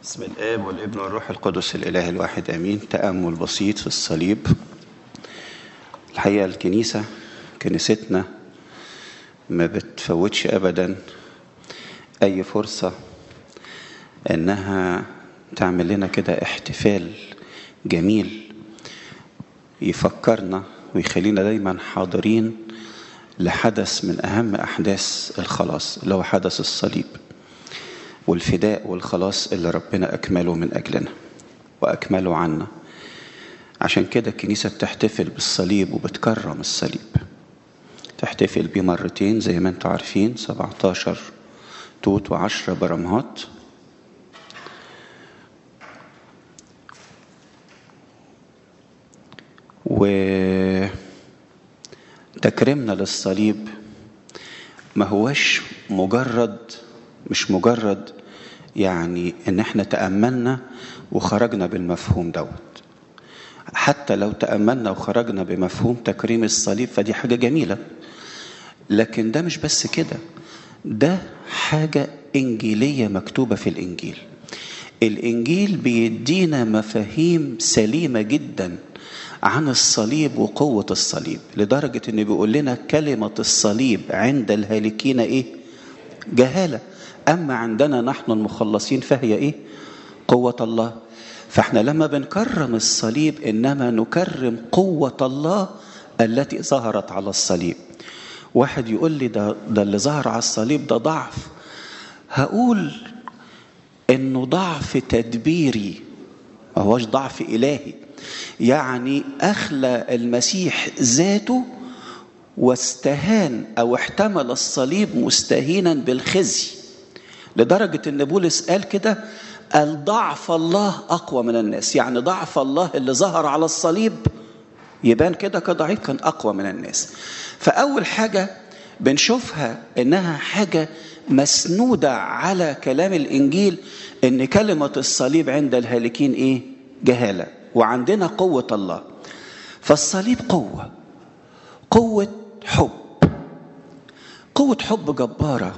بسم الآب والابن والروح القدس الإله الواحد آمين تأمل بسيط في الصليب الحقيقة الكنيسة كنيستنا ما بتفوتش أبدا أي فرصة إنها تعمل لنا كده احتفال جميل يفكرنا ويخلينا دايما حاضرين لحدث من أهم أحداث الخلاص اللي هو حدث الصليب والفداء والخلاص اللي ربنا أكمله من أجلنا وأكمله عنا عشان كده الكنيسة بتحتفل بالصليب وبتكرم الصليب تحتفل بيه مرتين زي ما انتم عارفين 17 توت و10 برمهات وتكريمنا للصليب ما هوش مجرد مش مجرد يعني ان احنا تأملنا وخرجنا بالمفهوم دوت حتى لو تأملنا وخرجنا بمفهوم تكريم الصليب فدي حاجة جميلة لكن ده مش بس كده ده حاجة إنجيلية مكتوبة في الإنجيل الإنجيل بيدينا مفاهيم سليمة جدا عن الصليب وقوة الصليب لدرجة إن بيقول لنا كلمة الصليب عند الهالكين إيه؟ جهالة أما عندنا نحن المخلصين فهي إيه؟ قوة الله فإحنا لما بنكرم الصليب إنما نكرم قوة الله التي ظهرت على الصليب واحد يقول لي ده, ده اللي ظهر على الصليب ده ضعف هقول إنه ضعف تدبيري ما هوش ضعف إلهي يعني أخلى المسيح ذاته واستهان او احتمل الصليب مستهينا بالخزي لدرجه ان بولس قال كده قال ضعف الله اقوى من الناس يعني ضعف الله اللي ظهر على الصليب يبان كده كضعيف كان اقوى من الناس فاول حاجه بنشوفها انها حاجه مسنوده على كلام الانجيل ان كلمه الصليب عند الهالكين ايه جهاله وعندنا قوه الله فالصليب قوه قوه حب قوة حب جبارة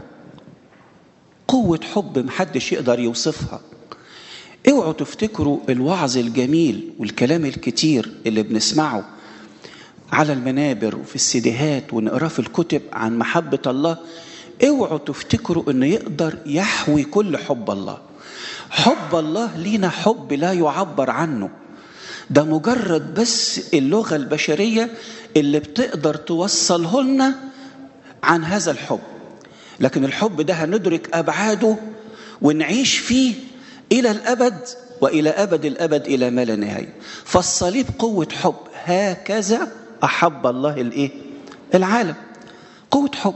قوة حب محدش يقدر يوصفها اوعوا تفتكروا الوعظ الجميل والكلام الكتير اللي بنسمعه على المنابر وفي السيديهات ونقراه في الكتب عن محبة الله اوعوا تفتكروا انه يقدر يحوي كل حب الله حب الله لينا حب لا يعبر عنه ده مجرد بس اللغة البشرية اللي بتقدر توصله لنا عن هذا الحب لكن الحب ده هندرك أبعاده ونعيش فيه إلى الأبد وإلى أبد الأبد إلى ما لا نهاية فالصليب قوة حب هكذا أحب الله الإيه؟ العالم قوة حب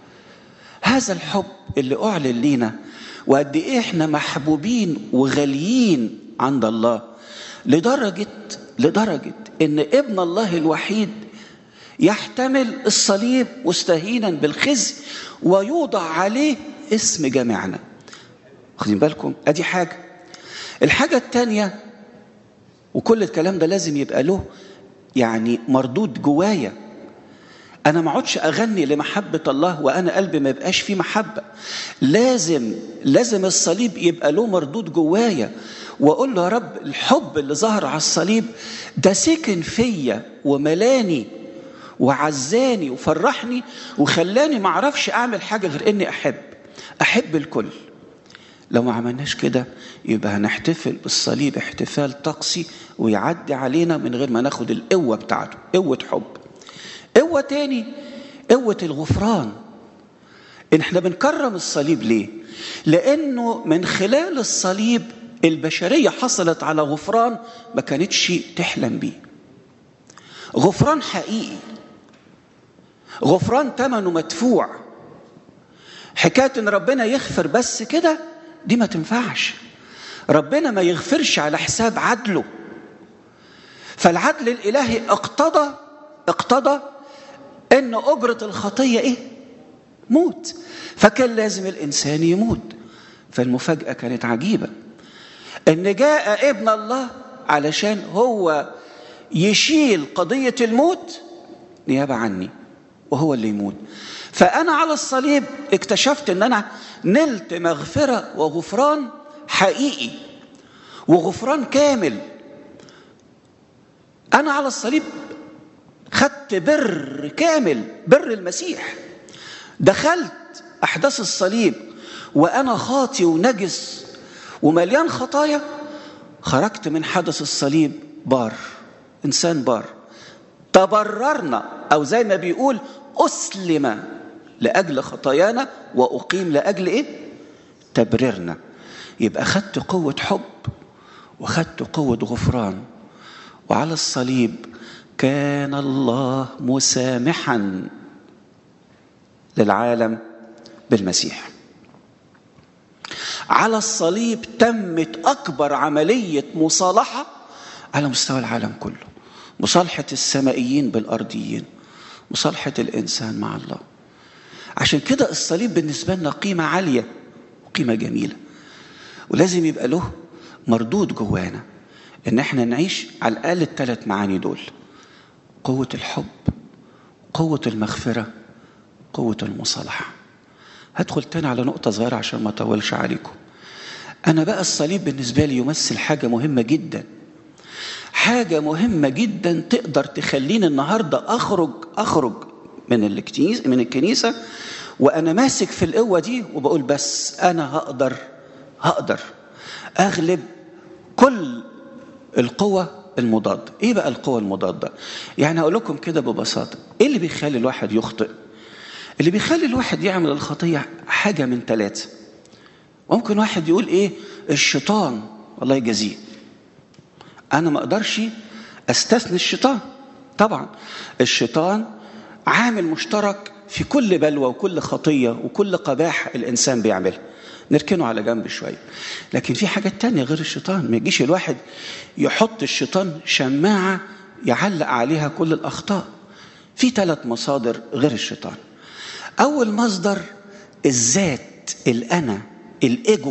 هذا الحب اللي أعلن لينا وقد إيه إحنا محبوبين وغاليين عند الله لدرجة لدرجة إن ابن الله الوحيد يحتمل الصليب مستهينا بالخزي ويوضع عليه اسم جميعنا واخدين بالكم ادي حاجه الحاجه الثانيه وكل الكلام ده لازم يبقى له يعني مردود جوايا انا ما اقعدش اغني لمحبه الله وانا قلبي ما يبقاش فيه محبه لازم لازم الصليب يبقى له مردود جوايا واقول له يا رب الحب اللي ظهر على الصليب ده سكن فيا وملاني وعزاني وفرحني وخلاني ما اعرفش اعمل حاجه غير اني احب احب الكل لو ما عملناش كده يبقى هنحتفل بالصليب احتفال طقسي ويعدي علينا من غير ما ناخد القوه بتاعته قوه حب قوه تاني قوه الغفران ان احنا بنكرم الصليب ليه لانه من خلال الصليب البشريه حصلت على غفران ما كانتش تحلم بيه غفران حقيقي غفران ثمنه مدفوع حكايه ان ربنا يغفر بس كده دي ما تنفعش ربنا ما يغفرش على حساب عدله فالعدل الالهي اقتضى اقتضى ان اجره الخطيه ايه موت فكان لازم الانسان يموت فالمفاجاه كانت عجيبه ان جاء ابن الله علشان هو يشيل قضيه الموت نيابه عني وهو اللي يموت فأنا على الصليب اكتشفت أن أنا نلت مغفرة وغفران حقيقي وغفران كامل انا على الصليب خدت بر كامل بر المسيح دخلت احداث الصليب وانا خاطي ونجس ومليان خطايا خرجت من حدث الصليب بار انسان بار تبررنا او زي ما بيقول اسلم لاجل خطايانا واقيم لاجل ايه تبريرنا يبقى خدت قوه حب وخدت قوه غفران وعلى الصليب كان الله مسامحا للعالم بالمسيح على الصليب تمت اكبر عمليه مصالحه على مستوى العالم كله مصالحه السمائيين بالارضيين مصالحه الانسان مع الله عشان كده الصليب بالنسبه لنا قيمه عاليه وقيمه جميله ولازم يبقى له مردود جوانا ان احنا نعيش على الاقل الثلاث معاني دول قوه الحب قوه المغفره قوه المصالحه هدخل تاني على نقطه صغيره عشان ما اطولش عليكم انا بقى الصليب بالنسبه لي يمثل حاجه مهمه جدا حاجه مهمه جدا تقدر تخليني النهارده اخرج اخرج من الكنيسه من الكنيسه وانا ماسك في القوه دي وبقول بس انا هقدر هقدر اغلب كل القوة المضادة ايه بقى القوة المضادة يعني اقول لكم كده ببساطة ايه اللي بيخلي الواحد يخطئ اللي بيخلي الواحد يعمل الخطية حاجة من ثلاثة ممكن واحد يقول ايه الشيطان الله يجازيه انا ما اقدرش استثني الشيطان طبعا الشيطان عامل مشترك في كل بلوى وكل خطية وكل قباح الإنسان بيعملها نركنه على جنب شوية لكن في حاجات تانية غير الشيطان ما يجيش الواحد يحط الشيطان شماعة يعلق عليها كل الأخطاء في ثلاث مصادر غير الشيطان أول مصدر الذات الأنا الإيجو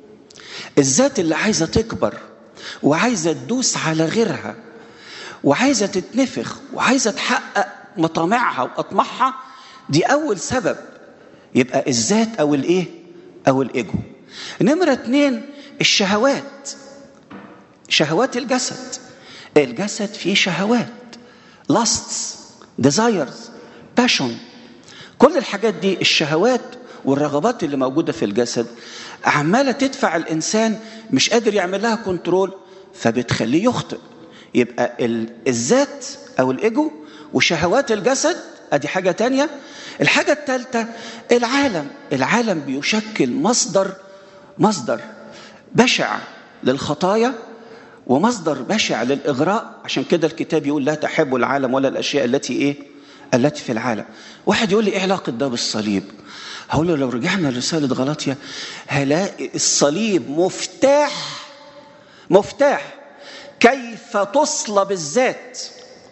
الذات اللي عايزة تكبر وعايزة تدوس على غيرها وعايزة تتنفخ وعايزة تحقق مطامعها وأطماعها دي أول سبب يبقى الذات أو الإيه؟ أو الإيجو نمرة اتنين الشهوات شهوات الجسد الجسد فيه شهوات lusts desires passion كل الحاجات دي الشهوات والرغبات اللي موجودة في الجسد عمالة تدفع الإنسان مش قادر يعمل لها كنترول فبتخليه يخطئ يبقى الذات أو الإيجو وشهوات الجسد ادي حاجة تانية الحاجة الثالثة العالم العالم بيشكل مصدر مصدر بشع للخطايا ومصدر بشع للإغراء عشان كده الكتاب يقول لا تحبوا العالم ولا الأشياء التي إيه التي في العالم واحد يقول لي إيه علاقة ده بالصليب هقول له لو رجعنا لرسالة غلطية هلاقي الصليب مفتاح مفتاح كيف تصلب الذات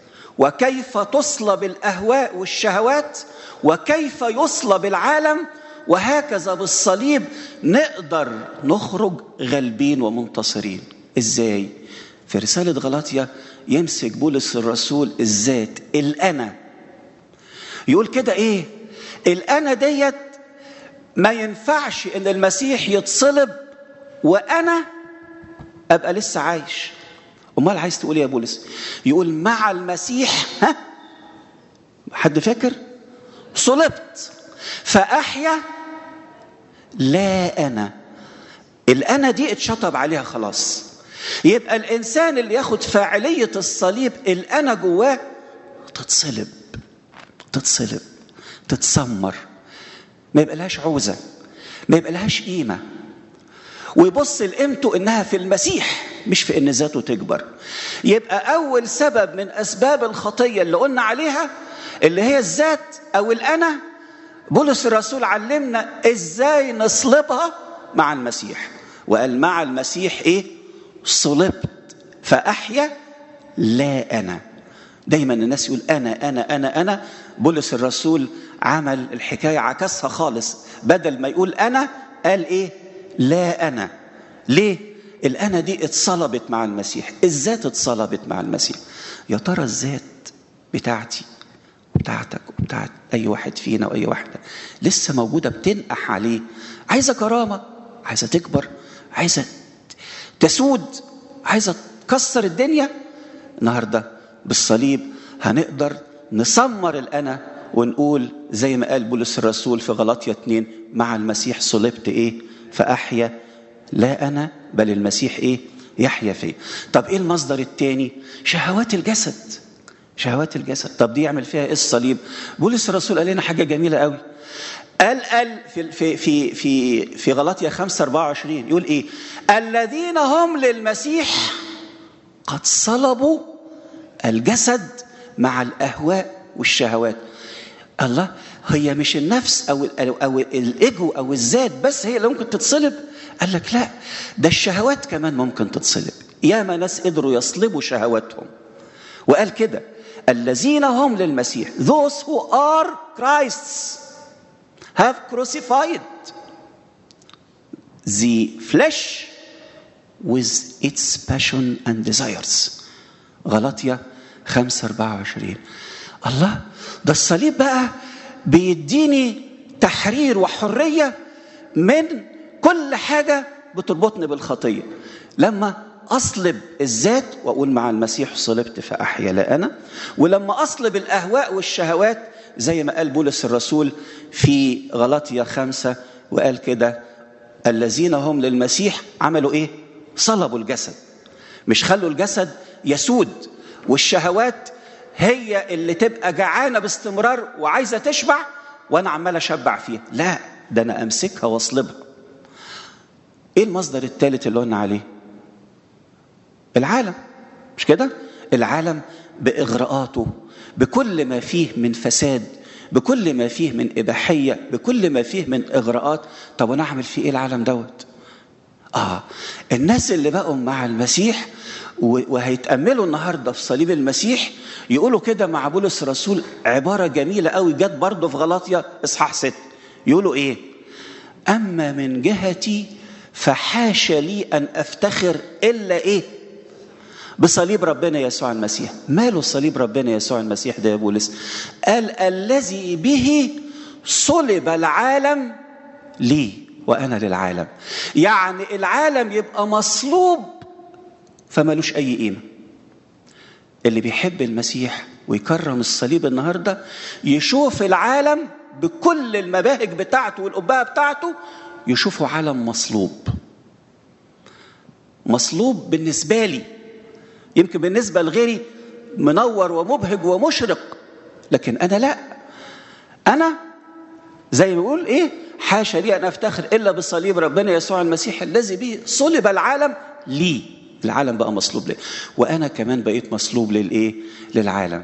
وكيف تصلب الاهواء والشهوات وكيف يصلب العالم وهكذا بالصليب نقدر نخرج غالبين ومنتصرين ازاي في رساله غلاطيا يمسك بولس الرسول الذات الانا يقول كده ايه الانا ديت ما ينفعش ان المسيح يتصلب وانا ابقى لسه عايش امال عايز تقول ايه يا بولس يقول مع المسيح ها حد فاكر صلبت فاحيا لا انا الانا دي اتشطب عليها خلاص يبقى الانسان اللي ياخد فاعليه الصليب الانا جواه تتصلب تتصلب تتسمر ما يبقى لهاش عوزه ما يبقى لهاش قيمه ويبص لقيمته انها في المسيح مش في ان ذاته تكبر يبقى اول سبب من اسباب الخطيه اللي قلنا عليها اللي هي الذات او الانا بولس الرسول علمنا ازاي نصلبها مع المسيح وقال مع المسيح ايه صلبت فاحيا لا انا دايما الناس يقول انا انا انا انا بولس الرسول عمل الحكايه عكسها خالص بدل ما يقول انا قال ايه لا انا ليه الانا دي اتصلبت مع المسيح الذات اتصلبت مع المسيح يا ترى الذات بتاعتي بتاعتك وبتاعت اي واحد فينا واي واحده لسه موجوده بتنقح عليه عايزه كرامه عايزه تكبر عايزه تسود عايزه تكسر الدنيا النهارده بالصليب هنقدر نسمر الانا ونقول زي ما قال بولس الرسول في غلطية 2 مع المسيح صلبت ايه فاحيا لا انا بل المسيح ايه يحيا فيه طب ايه المصدر الثاني شهوات الجسد شهوات الجسد طب دي يعمل فيها ايه الصليب بولس الرسول قال لنا حاجه جميله قوي قال قال في في في في في غلطية 5 24 يقول ايه الذين هم للمسيح قد صلبوا الجسد مع الاهواء والشهوات الله هي مش النفس او ال او الايجو او الذات بس هي اللي ممكن تتصلب قال لك لا ده الشهوات كمان ممكن تتصلب ياما ناس قدروا يصلبوا شهواتهم وقال كده الذين هم للمسيح those who are Christ's have crucified the flesh with its passion and desires غلطية 5 24 الله ده الصليب بقى بيديني تحرير وحرية من كل حاجة بتربطني بالخطية لما أصلب الذات وأقول مع المسيح صلبت فأحيا لا أنا ولما أصلب الأهواء والشهوات زي ما قال بولس الرسول في غلطية خمسة وقال كده الذين هم للمسيح عملوا إيه؟ صلبوا الجسد مش خلوا الجسد يسود والشهوات هي اللي تبقى جعانة باستمرار وعايزة تشبع وأنا عمال أشبع فيها لا ده أنا أمسكها وأصلبها إيه المصدر الثالث اللي قلنا عليه العالم مش كده العالم بإغراءاته بكل ما فيه من فساد بكل ما فيه من إباحية بكل ما فيه من إغراءات طب أنا أعمل فيه إيه العالم دوت آه الناس اللي بقوا مع المسيح وهيتأملوا النهاردة في صليب المسيح يقولوا كده مع بولس الرسول عبارة جميلة قوي جت برضه في غلاطيا إصحاح ست يقولوا إيه أما من جهتي فحاش لي أن أفتخر إلا إيه بصليب ربنا يسوع المسيح ماله صليب ربنا يسوع المسيح ده يا بولس قال الذي به صلب العالم لي وأنا للعالم يعني العالم يبقى مصلوب فمالوش أي قيمة اللي بيحب المسيح ويكرم الصليب النهاردة يشوف العالم بكل المباهج بتاعته والقبعة بتاعته يشوفه عالم مصلوب مصلوب بالنسبة لي يمكن بالنسبة لغيري منور ومبهج ومشرق لكن أنا لا أنا زي ما بيقول إيه حاشا لي أن أفتخر إلا بصليب ربنا يسوع المسيح الذي به صلب العالم لي العالم بقى مصلوب لي وأنا كمان بقيت مصلوب للإيه للعالم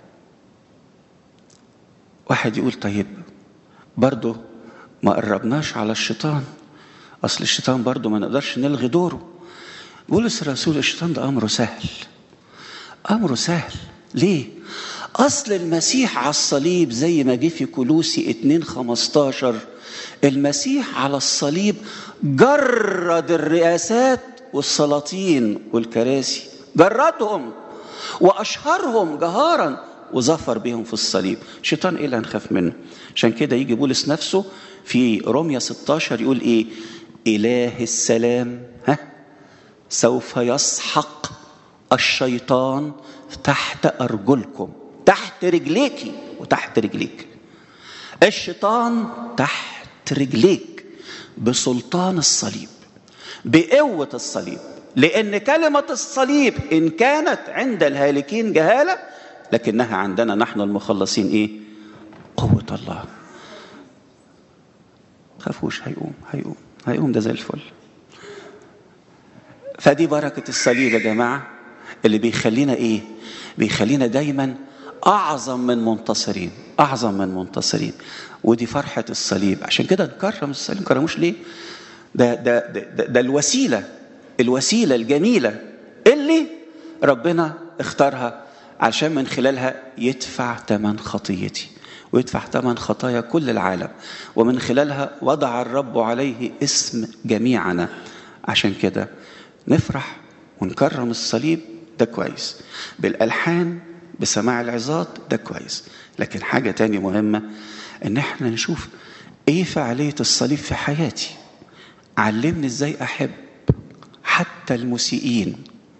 واحد يقول طيب برضه ما قربناش على الشيطان أصل الشيطان برضه ما نقدرش نلغي دوره بولس الرسول الشيطان ده أمره سهل أمره سهل ليه؟ أصل المسيح على الصليب زي ما جه في كلوسي 2 15 المسيح على الصليب جرد الرئاسات والسلاطين والكراسي جردهم وأشهرهم جهارا وظفر بهم في الصليب شيطان ايه اللي هنخاف منه عشان كده يجي بولس نفسه في روميا 16 يقول ايه اله السلام ها سوف يسحق الشيطان تحت ارجلكم تحت رجليكي وتحت رجليك الشيطان تحت رجليك بسلطان الصليب بقوه الصليب لان كلمه الصليب ان كانت عند الهالكين جهاله لكنها عندنا نحن المخلصين ايه قوة الله خافوش هيقوم هيقوم هيقوم ده زي الفل فدي بركة الصليب يا جماعة اللي بيخلينا ايه بيخلينا دايما اعظم من منتصرين اعظم من منتصرين ودي فرحة الصليب عشان كده نكرم الصليب نكرموش ليه ده ده ده, ده, ده الوسيلة الوسيلة الجميلة اللي ربنا اختارها عشان من خلالها يدفع ثمن خطيتي ويدفع ثمن خطايا كل العالم ومن خلالها وضع الرب عليه اسم جميعنا عشان كده نفرح ونكرم الصليب ده كويس بالألحان بسماع العظات ده كويس لكن حاجة تانية مهمة ان احنا نشوف ايه فعالية الصليب في حياتي علمني ازاي احب حتى المسيئين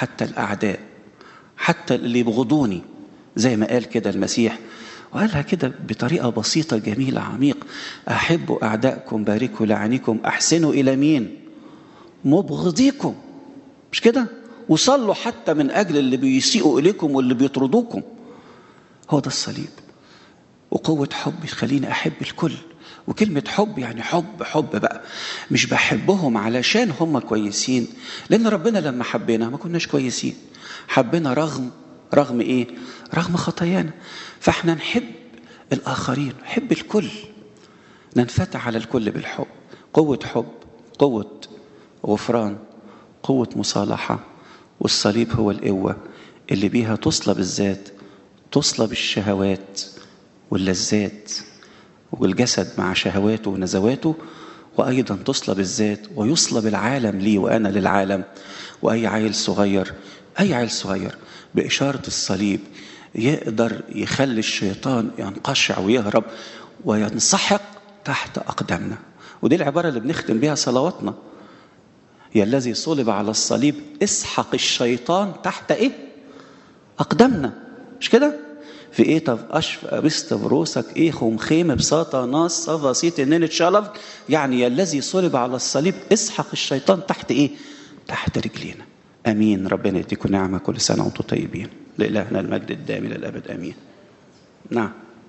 حتى الأعداء حتى اللي يبغضوني زي ما قال كده المسيح وقالها كده بطريقة بسيطة جميلة عميق أحبوا أعدائكم باركوا لعنيكم أحسنوا إلى مين مبغضيكم مش كده وصلوا حتى من أجل اللي بيسيئوا إليكم واللي بيطردوكم هو ده الصليب وقوة حب يخليني أحب الكل وكلمة حب يعني حب حب بقى مش بحبهم علشان هم كويسين لأن ربنا لما حبنا ما كناش كويسين حبنا رغم رغم إيه؟ رغم خطايانا فإحنا نحب الآخرين نحب الكل ننفتح على الكل بالحب قوة حب قوة غفران قوة مصالحة والصليب هو القوة اللي بيها تصلب الذات تصلب الشهوات واللذات والجسد مع شهواته ونزواته وأيضا تصلب الذات ويصلب العالم لي وأنا للعالم وأي عيل صغير أي عيل صغير بإشارة الصليب يقدر يخلي الشيطان ينقشع ويهرب وينسحق تحت أقدامنا ودي العبارة اللي بنختم بها صلواتنا يا الذي صلب على الصليب اسحق الشيطان تحت ايه اقدامنا مش كده في ايه طب اشف ابست بروسك ايه خمخيم بساطة ناس صفا سيت انين اتشالف يعني يا الذي صلب على الصليب اسحق الشيطان تحت ايه تحت رجلينا امين ربنا يديكم نعمه كل سنه وانتم طيبين لالهنا المجد الدائم الى الابد امين نعم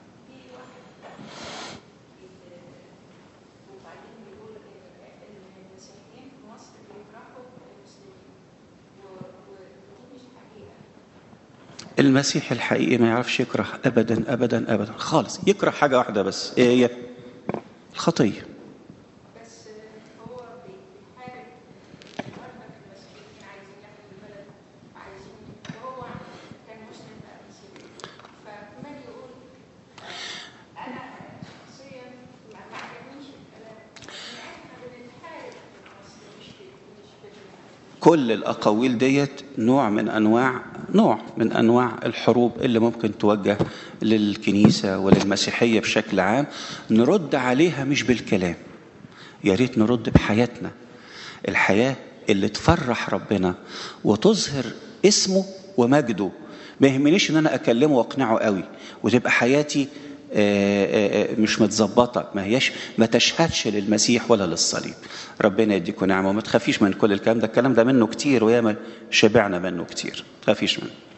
المسيح الحقيقي ما يعرفش يكره ابدا ابدا ابدا خالص يكره حاجه واحده بس ايه هي الخطيه بس هو بيحارب برضك المسيحيين عايزين ياخدوا البلد عايزين وهو كان مسلم بقى مسيحي فعمال يقول انا شخصيا ما ما عجبنيش الكلام ان احنا بنتحارب في مصر مش في مش في كل الاقاويل ديت نوع من انواع نوع من انواع الحروب اللي ممكن توجه للكنيسه وللمسيحيه بشكل عام نرد عليها مش بالكلام يا ريت نرد بحياتنا الحياه اللي تفرح ربنا وتظهر اسمه ومجده ما يهمنيش ان انا اكلمه واقنعه قوي وتبقى حياتي آه، آه، آه، مش متظبطه ما هياش ما تشهدش للمسيح ولا للصليب ربنا يديكم نعمه وما تخافيش من كل الكلام ده الكلام ده منه كتير وياما شبعنا منه كتير ما تخافيش منه